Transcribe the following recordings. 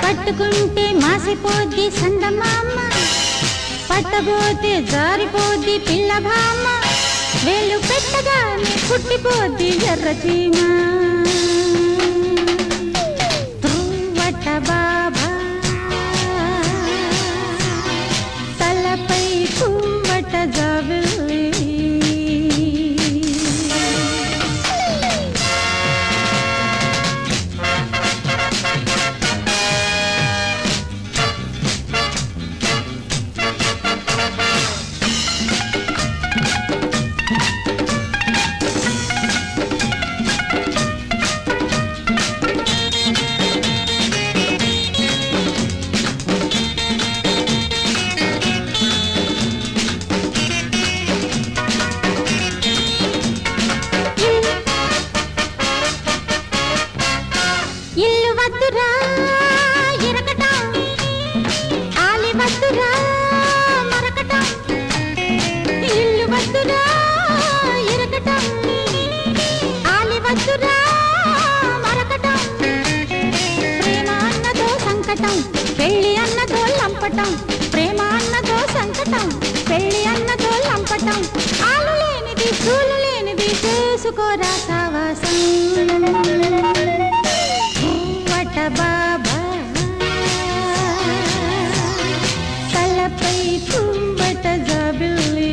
పట్టుకుంటే మాసిపోద్ది సందమామ పట్టబోతే జారిపోద్ది పిల్ల భామ వేలు పెట్టగానే పుట్టిపోద్ది ఎర్ర చీమ ధ్రువట బాబా తలపై పువ్వట జాబిల్లి ఇల్లు వద్దురా ఇరకటం ఆలి వద్దురా మరకటం ఇల్లు వద్దురా ఇరకటం ఆలి వద్దురా మరకటం ప్రేమ అన్నదో సంకటం పెళ్ళి అన్నదో లంపటం ప్రేమ అన్నదో సంకటం పెళ్ళి అన్నదో లంపటం ఆలు లేనిది చూలు లేనిది చేసుకోరా సావాసం వట బాబా తలపై కుంబట జాబిల్లి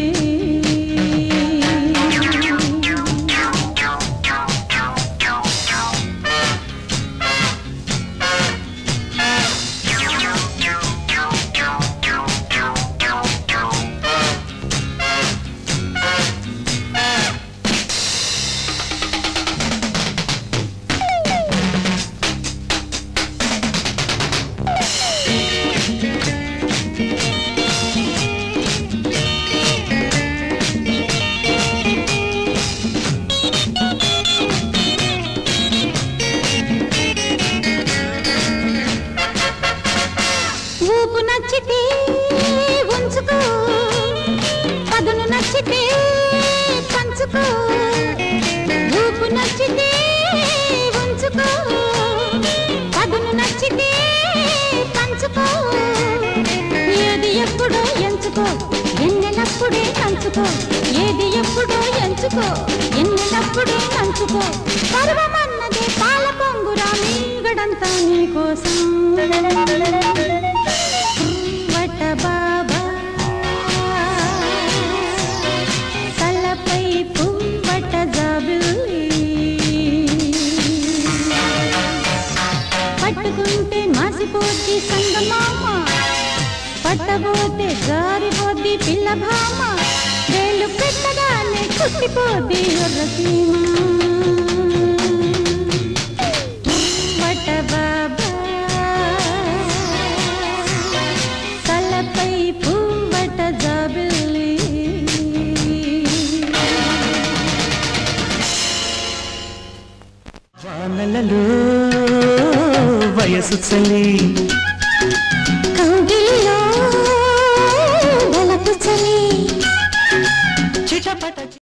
ఊపు నచ్చితే ఉంచుకో పదును నచ్చితే పంచుకో ఊపు నచ్చితే ఉంచుకో పదును నచ్చితే పంచుకో ఏది ఎప్పుడో ఎంచుకో ఎన్నెలప్పుడే నంచుకో ఏది ఎప్పుడో ఎంచుకో ఎన్నెలప్పుడే నంచుకో పర్వమన్నదే పాల పొంగురా మీగడంతా నీకోసం వట బాబా తలపై పువ్వట జాబిల్లి పట్టుకుంటే మాసిపోద్ది సంగమామ పట్టబోతే జారిపోద్ది పిల్ల భామ వేలు పెట్టగానే కుట్టిపోద్ది ఎర్రసీమ వట బాబా తలపై పువ్వట జాబిల్లి వానలలో వయసు చలి కౌగిలిలో వలపు చలి చిటపట